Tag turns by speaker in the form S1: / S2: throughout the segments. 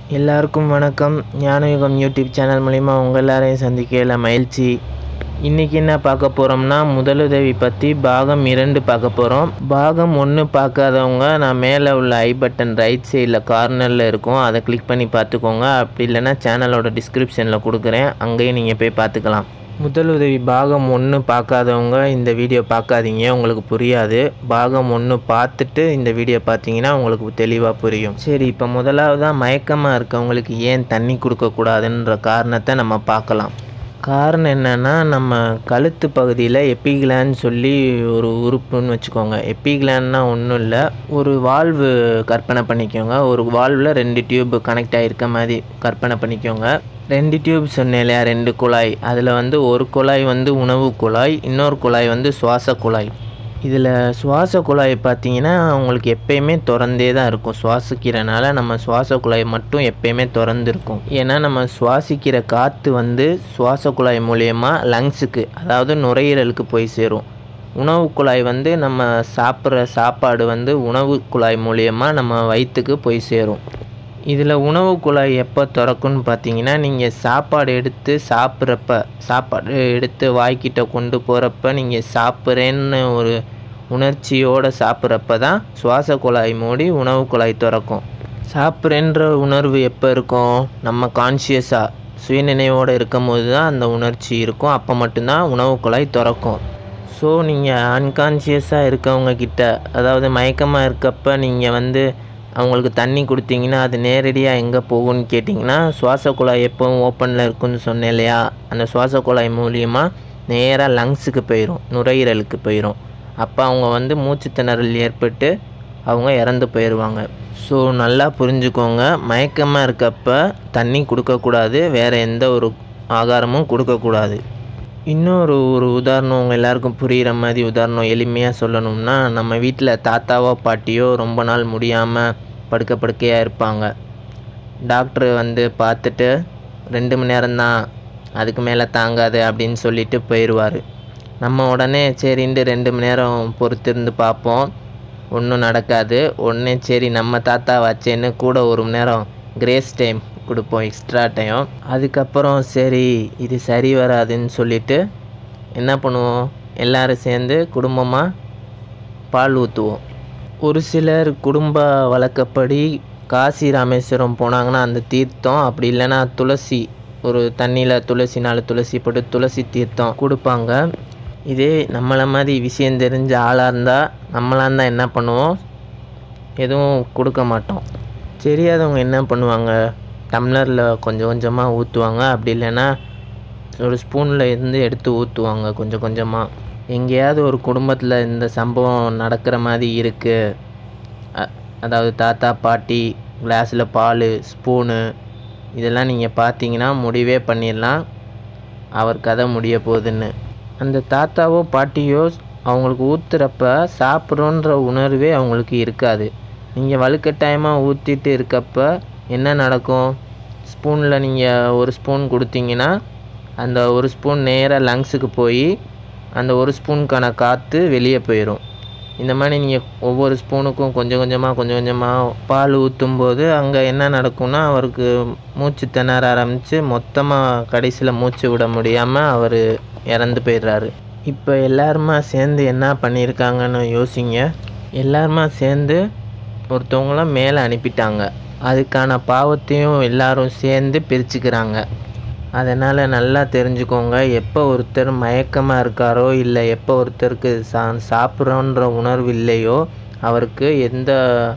S1: எல்லாருக்கும் வணக்கம் ஞானயுகம் YouTube channel மூலிமா உங்கள் எல்லாரையும் சந்திக்கையில் மகிழ்ச்சி இன்றைக்கி என்ன பார்க்க போகிறோம்னா முதலுதவி பற்றி பாகம் இரண்டு பார்க்க போகிறோம் பாகம் ஒன்று பார்க்காதவங்க நான் மேலே உள்ள ஐ பட்டன் ரைட் சைடில் கார்னரில் இருக்கும் அதை கிளிக் பண்ணி பார்த்துக்கோங்க அப்படி இல்லைன்னா சேனலோட டிஸ்கிரிப்ஷனில் கொடுக்குறேன் அங்கேயும் நீங்கள் போய் பார்த்துக்கலாம் முதலுதவி பாகம் ஒன்று பார்க்காதவங்க இந்த வீடியோ பார்க்காதீங்க உங்களுக்கு புரியாது பாகம் ஒன்று பார்த்துட்டு இந்த வீடியோ பார்த்தீங்கன்னா உங்களுக்கு தெளிவாக புரியும் சரி இப்போ முதலாவதாக மயக்கமாக இருக்கவங்களுக்கு ஏன் தண்ணி கொடுக்கக்கூடாதுன்ற காரணத்தை நம்ம பார்க்கலாம் காரணம் என்னென்னா நம்ம கழுத்து பகுதியில் எப்பிகிளான்னு சொல்லி ஒரு உறுப்புன்னு வச்சுக்கோங்க எப்பிகிளான்னா ஒன்றும் இல்லை ஒரு வால்வு கற்பனை பண்ணிக்கோங்க ஒரு வால்வில் ரெண்டு டியூப் கனெக்ட் ஆகிருக்க மாதிரி கற்பனை பண்ணிக்கோங்க ரெண்டு டியூப் சொன்னேன் இல்லையா ரெண்டு குழாய் அதில் வந்து ஒரு குழாய் வந்து உணவு குழாய் இன்னொரு குழாய் வந்து சுவாச குழாய் இதில் சுவாச குழாய் பார்த்தீங்கன்னா உங்களுக்கு எப்பயுமே திறந்தே தான் இருக்கும் சுவாசிக்கிறனால நம்ம சுவாச குழாய் மட்டும் எப்பயுமே திறந்து இருக்கும் ஏன்னா நம்ம சுவாசிக்கிற காற்று வந்து சுவாச குழாய் மூலயமா லங்ஸுக்கு அதாவது நுரையீரலுக்கு போய் சேரும் உணவு குழாய் வந்து நம்ம சாப்பிட்ற சாப்பாடு வந்து உணவு குழாய் மூலயமா நம்ம வயிற்றுக்கு போய் சேரும் இதில் உணவு குழாய் எப்போ திறக்குன்னு பார்த்தீங்கன்னா நீங்கள் சாப்பாடு எடுத்து சாப்பிட்றப்ப சாப்பாடு எடுத்து வாய்க்கிட்ட கொண்டு போகிறப்ப நீங்கள் சாப்பிட்றேன்னு ஒரு உணர்ச்சியோடு சாப்பிட்றப்ப தான் சுவாச குழாய் மூடி உணவு குழாய் திறக்கும் சாப்பிட்றேன்ற உணர்வு எப்போ இருக்கும் நம்ம கான்ஷியஸாக சுயநினைவோடு இருக்கும் போது தான் அந்த உணர்ச்சி இருக்கும் அப்போ மட்டும்தான் உணவு குழாய் திறக்கும் ஸோ நீங்கள் அன்கான்ஷியஸாக இருக்கவங்க கிட்ட அதாவது மயக்கமாக இருக்கப்ப நீங்கள் வந்து அவங்களுக்கு தண்ணி கொடுத்தீங்கன்னா அது நேரடியாக எங்கே போகும்னு கேட்டிங்கன்னா சுவாச குழாய் எப்போவும் ஓப்பனில் இருக்குன்னு சொன்னேன் இல்லையா அந்த சுவாச குழாய் மூலியமாக நேராக லங்ஸுக்கு போயிடும் நுரையீரலுக்கு போயிடும் அப்போ அவங்க வந்து மூச்சு திணறல் ஏற்பட்டு அவங்க இறந்து போயிடுவாங்க ஸோ நல்லா புரிஞ்சுக்கோங்க மயக்கமாக இருக்கப்ப தண்ணி கொடுக்கக்கூடாது வேறு எந்த ஒரு ஆகாரமும் கொடுக்கக்கூடாது இன்னொரு ஒரு உதாரணம் உங்கள் எல்லாருக்கும் புரிகிற மாதிரி உதாரணம் எளிமையாக சொல்லணும்னா நம்ம வீட்டில் தாத்தாவோ பாட்டியோ ரொம்ப நாள் முடியாமல் படுக்க படுக்கையாக இருப்பாங்க டாக்டர் வந்து பார்த்துட்டு ரெண்டு மணி நேரம்தான் அதுக்கு மேலே தாங்காது அப்படின்னு சொல்லிட்டு போயிடுவார் நம்ம உடனே சரின்ட்டு ரெண்டு மணி நேரம் பொறுத்திருந்து பார்ப்போம் ஒன்றும் நடக்காது உடனே சரி நம்ம தாத்தா வச்சேன்னு கூட ஒரு மணி நேரம் கிரேஸ் டைம் கொடுப்போம் எக்ஸ்ட்ரா டைம் அதுக்கப்புறம் சரி இது சரி வராதுன்னு சொல்லிட்டு என்ன பண்ணுவோம் எல்லோரும் சேர்ந்து குடும்பமாக பால் ஊற்றுவோம் ஒரு சிலர் குடும்ப வழக்கப்படி காசி ராமேஸ்வரம் போனாங்கன்னா அந்த தீர்த்தம் அப்படி இல்லைன்னா துளசி ஒரு தண்ணியில் துளசி நாலு துளசி போட்டு துளசி தீர்த்தம் கொடுப்பாங்க இதே நம்மளை மாதிரி விஷயம் தெரிஞ்ச ஆளாக இருந்தால் நம்மளாக இருந்தால் என்ன பண்ணுவோம் எதுவும் கொடுக்க மாட்டோம் தெரியாதவங்க என்ன பண்ணுவாங்க டம்ளரில் கொஞ்சம் கொஞ்சமாக ஊற்றுவாங்க அப்படி இல்லைன்னா ஒரு ஸ்பூனில் இருந்து எடுத்து ஊற்றுவாங்க கொஞ்சம் கொஞ்சமாக எங்கேயாவது ஒரு குடும்பத்தில் இந்த சம்பவம் நடக்கிற மாதிரி இருக்குது அதாவது தாத்தா பாட்டி கிளாஸில் பால் ஸ்பூனு இதெல்லாம் நீங்கள் பார்த்தீங்கன்னா முடிவே பண்ணிடலாம் அவர் கதை முடிய போகுதுன்னு அந்த தாத்தாவோ பாட்டியோ அவங்களுக்கு ஊற்றுறப்ப சாப்பிட்றோன்ற உணர்வே அவங்களுக்கு இருக்காது நீங்கள் வலுக்கட்டாயமாக ஊற்றிட்டு இருக்கப்ப என்ன நடக்கும் ஸ்பூனில் நீங்கள் ஒரு ஸ்பூன் கொடுத்தீங்கன்னா அந்த ஒரு ஸ்பூன் நேராக லங்ஸுக்கு போய் அந்த ஒரு ஸ்பூனுக்கான காற்று வெளியே போயிடும் இந்த மாதிரி நீங்கள் ஒவ்வொரு ஸ்பூனுக்கும் கொஞ்சம் கொஞ்சமாக கொஞ்சம் கொஞ்சமாக பால் ஊற்றும்போது அங்கே என்ன நடக்கும்னா அவருக்கு மூச்சு திணற ஆரம்பித்து மொத்தமாக கடைசியில் மூச்சு விட முடியாமல் அவர் இறந்து போயிடுறாரு இப்போ எல்லாருமா சேர்ந்து என்ன பண்ணியிருக்காங்கன்னு யோசிங்க எல்லாருமா சேர்ந்து ஒருத்தவங்களாம் மேலே அனுப்பிட்டாங்க அதுக்கான பாவத்தையும் எல்லாரும் சேர்ந்து பிரிச்சுக்கிறாங்க அதனால் நல்லா தெரிஞ்சுக்கோங்க எப்போ ஒருத்தர் மயக்கமாக இருக்காரோ இல்லை எப்போ ஒருத்தருக்கு சா சாப்பிட்றோன்ற உணர்வு இல்லையோ அவருக்கு எந்த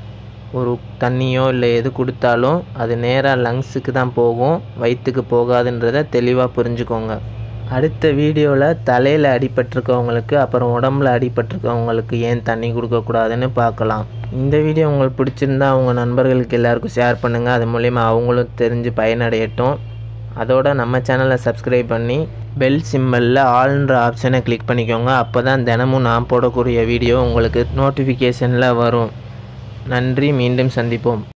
S1: ஒரு தண்ணியோ இல்லை எது கொடுத்தாலும் அது நேராக லங்ஸுக்கு தான் போகும் வயிற்றுக்கு போகாதுன்றதை தெளிவாக புரிஞ்சுக்கோங்க அடுத்த வீடியோவில் தலையில் அடிபட்டிருக்கவங்களுக்கு அப்புறம் உடம்புல அடிபட்டிருக்கவங்களுக்கு ஏன் தண்ணி கொடுக்கக்கூடாதுன்னு பார்க்கலாம் இந்த வீடியோ உங்களுக்கு பிடிச்சிருந்தா அவங்க நண்பர்களுக்கு எல்லாருக்கும் ஷேர் பண்ணுங்கள் அது மூலிமா அவங்களும் தெரிஞ்சு பயனடையட்டும் அதோட நம்ம சேனலை சப்ஸ்கிரைப் பண்ணி பெல் சிம்பலில் ஆல்ன்ற ஆப்ஷனை கிளிக் பண்ணிக்கோங்க அப்போ தான் தினமும் நான் போடக்கூடிய வீடியோ உங்களுக்கு நோட்டிஃபிகேஷனில் வரும் நன்றி மீண்டும் சந்திப்போம்